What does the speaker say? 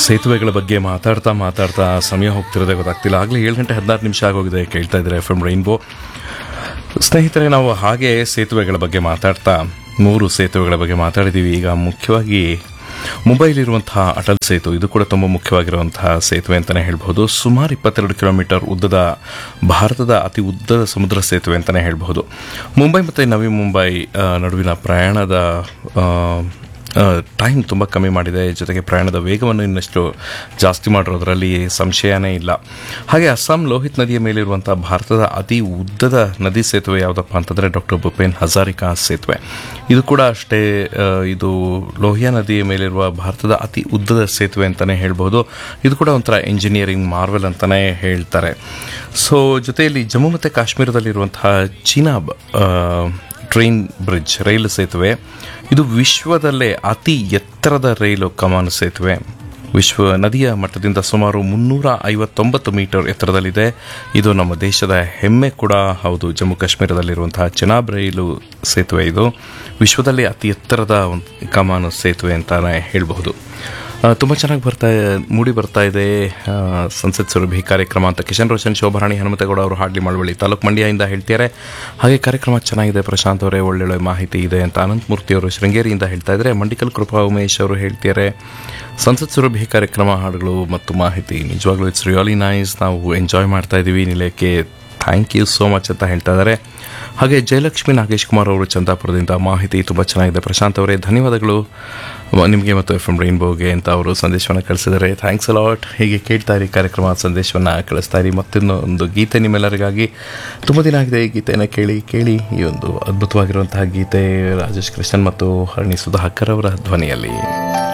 ಸೇತುವೆಗಳ ಬಗ್ಗೆ ಮಾತಾಡ್ತಾ ಮಾತಾಡ್ತಾ ಸಮಯ ಹೋಗ್ತಿರೋದೇ ಗೊತ್ತಾಗ್ತಿಲ್ಲ ಆಗಲೇ ಏಳು ಗಂಟೆ ಹದಿನಾರು ನಿಮಿಷ ಆಗೋಗಿದೆ ಕೇಳ್ತಾ ಇದ್ದಾರೆ ಎಫ್ ಎಮ್ ರೈನ್ಬೋ ಸ್ನೇಹಿತರೆ ನಾವು ಹಾಗೆ ಸೇತುವೆಗಳ ಬಗ್ಗೆ ಮಾತಾಡ್ತಾ ಮೂರು ಸೇತುವೆಗಳ ಬಗ್ಗೆ ಮಾತಾಡಿದ್ದೀವಿ ಈಗ ಮುಖ್ಯವಾಗಿ ಮುಂಬೈಲಿರುವಂತಹ ಅಟಲ್ ಸೇತು ಇದು ಕೂಡ ತುಂಬ ಮುಖ್ಯವಾಗಿರುವಂತಹ ಸೇತುವೆ ಅಂತಲೇ ಹೇಳ್ಬಹುದು ಸುಮಾರು ಇಪ್ಪತ್ತೆರಡು ಕಿಲೋಮೀಟರ್ ಉದ್ದದ ಭಾರತದ ಅತಿ ಉದ್ದದ ಸಮುದ್ರ ಸೇತುವೆ ಅಂತಲೇ ಹೇಳ್ಬಹುದು ಮುಂಬೈ ಮತ್ತು ನವಿ ಮುಂಬೈ ಆ, ನಡುವಿನ ಪ್ರಯಾಣದ ಆ, ಟೈಮ್ ತುಂಬ ಕಮ್ಮಿ ಮಾಡಿದೆ ಜೊತೆಗೆ ಪ್ರಯಾಣದ ವೇಗವನ್ನು ಇನ್ನಷ್ಟು ಜಾಸ್ತಿ ಮಾಡಿರೋದ್ರಲ್ಲಿ ಸಂಶಯನೇ ಇಲ್ಲ ಹಾಗೆ ಅಸ್ಸಾಂ ಲೋಹಿತ್ ನದಿಯ ಮೇಲಿರುವಂಥ ಭಾರತದ ಅತಿ ಉದ್ದದ ನದಿ ಸೇತುವೆ ಯಾವುದಪ್ಪ ಅಂತಂದರೆ ಡಾಕ್ಟರ್ ಭೂಪೇನ್ ಹಜಾರಿಕಾ ಸೇತುವೆ ಇದು ಕೂಡ ಅಷ್ಟೇ ಆ, ಇದು ಲೋಹಿಯಾ ನದಿಯ ಮೇಲಿರುವ ಭಾರತದ ಅತಿ ಉದ್ದದ ಸೇತುವೆ ಅಂತಲೇ ಹೇಳ್ಬೋದು ಇದು ಕೂಡ ಒಂಥರ ಇಂಜಿನಿಯರಿಂಗ್ ಮಾರ್ವೆಲ್ ಅಂತಲೇ ಹೇಳ್ತಾರೆ ಸೊ ಜೊತೆಯಲ್ಲಿ ಜಮ್ಮು ಮತ್ತು ಕಾಶ್ಮೀರದಲ್ಲಿರುವಂತಹ ಚೀನಾಬ್ ಆ, ಟ್ರೈನ್ ಬ್ರಿಡ್ಜ್ ರೈಲು ಸೇತುವೆ ಇದು ವಿಶ್ವದಲ್ಲೇ ಅತಿ ಎತ್ತರದ ರೈಲು ಕಮಾನು ಸೇತುವೆ ವಿಶ್ವ ನದಿಯ ಮಟ್ಟದಿಂದ ಸುಮಾರು ಮುನ್ನೂರ ಐವತ್ತೊಂಬತ್ತು ಮೀಟರ್ ಎತ್ತರದಲ್ಲಿದೆ ಇದು ನಮ್ಮ ದೇಶದ ಹೆಮ್ಮೆ ಕೂಡ ಹೌದು ಜಮ್ಮು ಕಾಶ್ಮೀರದಲ್ಲಿರುವಂತಹ ಚೆನಾಬ್ ರೈಲು ಸೇತುವೆ ಇದು ವಿಶ್ವದಲ್ಲೇ ಅತಿ ಎತ್ತರದ ಒಂದು ಕಮಾನು ಸೇತುವೆ ಅಂತಾನೆ ಹೇಳಬಹುದು ತುಂಬ ಚೆನ್ನಾಗಿ ಬರ್ತಾ ಮೂಡಿ ಬರ್ತಾ ಇದೆ ಆ, ಸಂಸತ್ ಸುರಭಿ ಕಾರ್ಯಕ್ರಮ ಅಂತ ಕಿಶನ್ ರೋಷನ್ ಶೋಭಾರಾಣಿ ಹನುಮಂತಗೌಡ ಅವರು ಹಾಡ್ಲಿ ಮಳವಳ್ಳಿ ತಾಲೂಕು ಮಂಡ್ಯದಿಂದ ಹೇಳ್ತಿದ್ದಾರೆ ಹಾಗೆ ಕಾರ್ಯಕ್ರಮ ಚೆನ್ನಾಗಿದೆ ಪ್ರಶಾಂತ್ ಅವರೇ ಒಳ್ಳೊಳ್ಳೆ ಮಾಹಿತಿ ಇದೆ ಅಂತ ಅನಂತಮೂರ್ತಿ ಅವರು ಶೃಂಗೇರಿಯಿಂದ ಹೇಳ್ತಾ ಇದ್ದಾರೆ ಮಂಡಿಕಲ್ ಕೃಪಾ ಉಮೇಶ್ ಅವರು ಹೇಳ್ತಿದ್ದಾರೆ ಸಂಸತ್ ಸುರಭಿ ಕಾರ್ಯಕ್ರಮ ಹಾಡುಗಳು ಮತ್ತು ಮಾಹಿತಿ ನಿಜವಾಗ್ಲೂ ಇಟ್ಸ್ ರಿಯಲಿ ನೈಸ್ ನಾವು ಎಂಜಾಯ್ ಮಾಡ್ತಾ ಇದ್ದೀವಿ ನಿಲಯಕ್ಕೆ ಥ್ಯಾಂಕ್ ಯು ಸೋ ಮಚ್ ಅಂತ ಹೇಳ್ತಾ ಇದ್ದಾರೆ ಹಾಗೆ ಜಯಲಕ್ಷ್ಮಿ ನಾಗೇಶ್ ಕುಮಾರ್ ಅವರು ಚಂದಾಪುರದಿಂದ ಮಾಹಿತಿ ತುಂಬ ಚೆನ್ನಾಗಿದೆ ಪ್ರಶಾಂತ್ ಅವರೇ ಧನ್ಯವಾದಗಳು ವ- ನಿಮಗೆ ಮತ್ತು ಎಫ್ ಎಂ ರೈನ್ಬೋಗೆ ಅಂತ ಅವರು ಸಂದೇಶವನ್ನು ಕಳಿಸಿದ್ದಾರೆ ಥ್ಯಾಂಕ್ಸ್ ಅಲಾಟ್ ಹೀಗೆ ಕೇಳ್ತಾ ಇರಿ ಕಾರ್ಯಕ್ರಮ ಸಂದೇಶವನ್ನು ಕಳಿಸ್ತಾ ಇರಿ ಮತ್ತೊಂದು ಗೀತೆ ನಿಮ್ಮೆಲ್ಲರಿಗಾಗಿ ತುಂಬ ದಿನ ಆಗಿದೆ ಈ ಗೀತೆಯನ್ನು ಕೇಳಿ ಕೇಳಿ ಈ ಒಂದು ಅದ್ಭುತವಾಗಿರುವಂತಹ ಗೀತೆ ರಾಜೇಶ್ ಕೃಷ್ಣನ್ ಮತ್ತು ಹರಣಿ ಸುಧಾಕರ್ ಅವರ ಧ್ವನಿಯಲ್ಲಿ